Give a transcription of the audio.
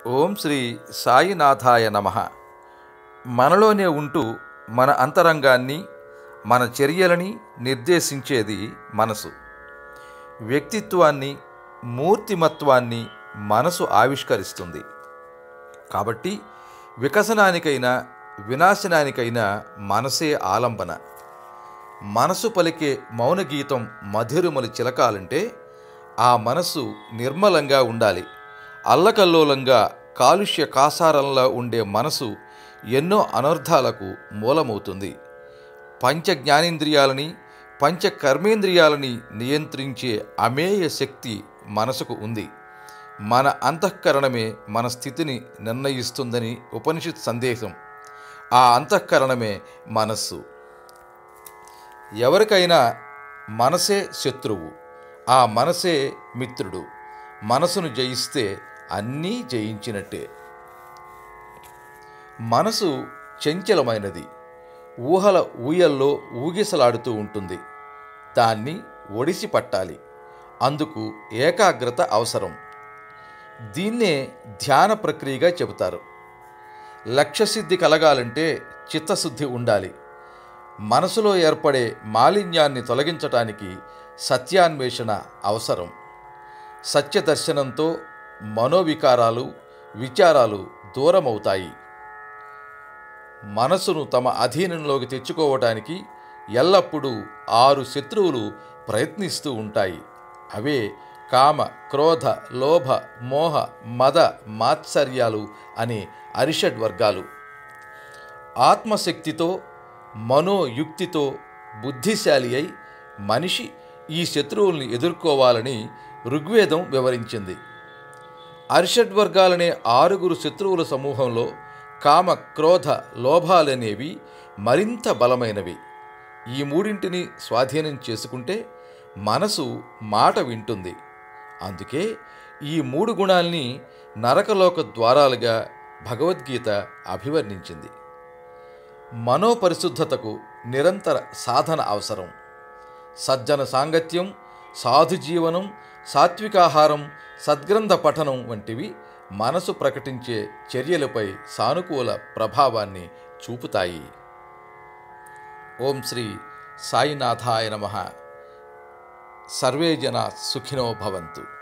ఓం శ్రీ సాయినాథాయ నమ మనలోనే ఉంటూ మన అంతరంగాన్ని మన చర్యలని నిర్దేశించేది మనసు వ్యక్తిత్వాన్ని మూర్తిమత్వాన్ని మనసు ఆవిష్కరిస్తుంది కాబట్టి వికసనానికైనా వినాశనానికైనా మనసే ఆలంబన మనసు పలికే మౌన గీతం మధురములు చిలకాలంటే ఆ మనసు నిర్మలంగా ఉండాలి అల్లకల్లోలంగా కాలుష్య కాసారంలో ఉండే మనసు ఎన్నో అనర్థాలకు మూలమవుతుంది పంచ జ్ఞానేంద్రియాలని పంచ కర్మేంద్రియాలని నియంత్రించే అమేయ శక్తి మనసుకు ఉంది మన అంతఃకరణమే మన స్థితిని నిర్ణయిస్తుందని ఉపనిషత్ సందేశం ఆ అంతఃకరణమే మనస్సు ఎవరికైనా మనసే శత్రువు ఆ మనసే మిత్రుడు మనసును జయిస్తే అన్నీ జయించినట్టే మనసు చంచలమైనది ఊహల ఊయల్లో ఊగిసలాడుతూ ఉంటుంది దాన్ని ఒడిసి పట్టాలి అందుకు ఏకాగ్రత అవసరం దీన్నే ధ్యాన ప్రక్రియగా చెబుతారు లక్ష్యసిద్ధి కలగాలంటే చిత్తశుద్ధి ఉండాలి మనసులో ఏర్పడే మాలిన్యాన్ని తొలగించటానికి సత్యాన్వేషణ అవసరం సత్యదర్శనంతో మనోవికారాలు విచారాలు దూరమవుతాయి మనసును తమ అధీనంలోకి తెచ్చుకోవటానికి ఎల్లప్పుడూ ఆరు శత్రువులు ప్రయత్నిస్తూ ఉంటాయి అవే కామ క్రోధ లోభ మోహ మద మాత్సర్యాలు అనే అరిషడ్ వర్గాలు ఆత్మశక్తితో మనోయుక్తితో బుద్ధిశాలి అయి మనిషి ఈ శత్రువుల్ని ఎదుర్కోవాలని ఋగ్వేదం వివరించింది అరిషడ్ వర్గాలనే ఆరుగురు శత్రువుల సమూహంలో కామ క్రోధ లోభాలనేవి మరింత బలమైనవి ఈ మూడింటిని స్వాధీనం చేసుకుంటే మనసు మాట వింటుంది అందుకే ఈ మూడు గుణాల్ని నరకలోక ద్వారాలుగా భగవద్గీత అభివర్ణించింది మనోపరిశుద్ధతకు నిరంతర సాధన అవసరం సజ్జన సాంగత్యం సాధు జీవనం సాత్వికాహారం సద్గ్రంథ పఠనం వంటివి మనసు ప్రకటించే చర్యలపై సానుకూల ప్రభావాన్ని చూపుతాయి ఓం శ్రీ సాయినాథాయ నమ సర్వే జన సుఖినో భవంతు